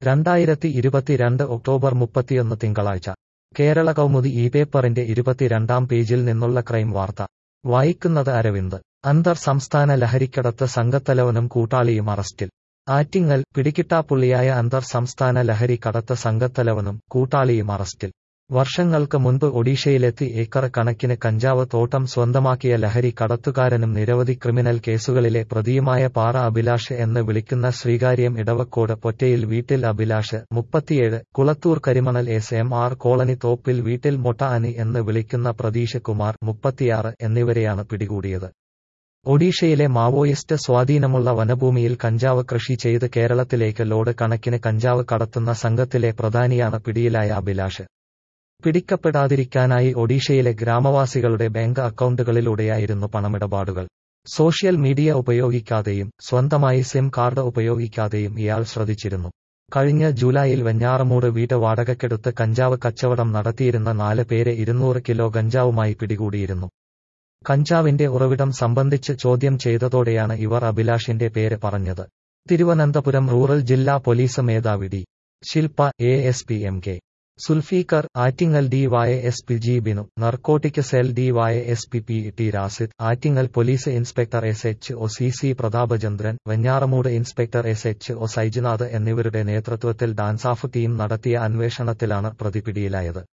രണ്ടായിരത്തി ഇരുപത്തിരണ്ട് ഒക്ടോബർ മുപ്പത്തിയൊന്ന് തിങ്കളാഴ്ച കേരള കൗമുദി ഈ പേപ്പറിന്റെ ഇരുപത്തിരണ്ടാം പേജിൽ നിന്നുള്ള ക്രൈം വാർത്ത വായിക്കുന്നത് അരവിന്ദ് അന്തർ സംസ്ഥാന ലഹരിക്കടത്ത് സംഘത്തലവനും കൂട്ടാളിയും അറസ്റ്റിൽ ആറ്റിങ്ങൽ പിടികിട്ടാപ്പുള്ളിയായ അന്തർ സംസ്ഥാന ലഹരി കടത്ത് സംഘത്തലവനും കൂട്ടാളിയും അറസ്റ്റിൽ വർഷങ്ങൾക്ക് മുൻപ് ഒഡീഷയിലെത്തി ഏക്കർ കണക്കിന് കഞ്ചാവ് തോട്ടം സ്വന്തമാക്കിയ ലഹരി കടത്തുകാരനും നിരവധി ക്രിമിനൽ കേസുകളിലെ പ്രതിയുമായ പാറ അഭിലാഷ് എന്ന് വിളിക്കുന്ന ശ്രീകാര്യം ഇടവക്കോട് പൊറ്റയിൽ വീട്ടിൽ അഭിലാഷ് മുപ്പത്തിയേഴ് Kulathoor Karimanal S M R colony Thoppil വീട്ടിൽ മൊട്ട അനി എന്ന് വിളിക്കുന്ന പ്രതീഷ് കുമാർ മുപ്പത്തിയാറ് എന്നിവരെയാണ് പിടികൂടിയത് ഒഡീഷയിലെ മാവോയിസ്റ്റ് സ്വാധീനമുള്ള വനഭൂമിയിൽ കഞ്ചാവ് കൃഷി ചെയ്ത് കേരളത്തിലേക്ക് ലോഡ് കണക്കിന് കഞ്ചാവ് കടത്തുന്ന സംഘത്തിലെ പ്രധാനിയാണ് പിടിയിലായ അഭിലാഷ് പിടിക്കപ്പെടാതിരിക്കാനായി ഒഡീഷയിലെ ഗ്രാമവാസികളുടെ ബാങ്ക് അക്കൗണ്ടുകളിലൂടെയായിരുന്നു പണമിടപാടുകൾ സോഷ്യൽ മീഡിയ ഉപയോഗിക്കാതെയും സ്വന്തമായി സിം കാർഡ് ഉപയോഗിക്കാതെയും ഇയാൾ ശ്രദ്ധിച്ചിരുന്നു കഴിഞ്ഞ ജൂലൈയിൽ വെഞ്ഞാറമൂട് വീട്ട് വാടകയ്ക്കെടുത്ത് കഞ്ചാവ് കച്ചവടം നടത്തിയിരുന്ന നാല് പേരെ ഇരുന്നൂറ് കിലോ കഞ്ചാവുമായി പിടികൂടിയിരുന്നു കഞ്ചാവിന്റെ ഉറവിടം സംബന്ധിച്ച് ചോദ്യം ചെയ്തതോടെയാണ് ഇവർ അഭിലാഷിന്റെ പേര് പറഞ്ഞത് തിരുവനന്തപുരം റൂറൽ ജില്ലാ പോലീസ് മേധാവി D Shilpa A S P M K Sulfiqar Attingal D Y S P G Binu narcotic cell D Y S P P T Rasid Attingal police inspector S H O C C Prathapachandran Venjaramoodu inspector S H O Saijunath എന്നിവരുടെ നേതൃത്വത്തിൽ DANSAF team നടത്തിയ അന്വേഷണത്തിലാണ് പ്രതി പിടിയിലായത്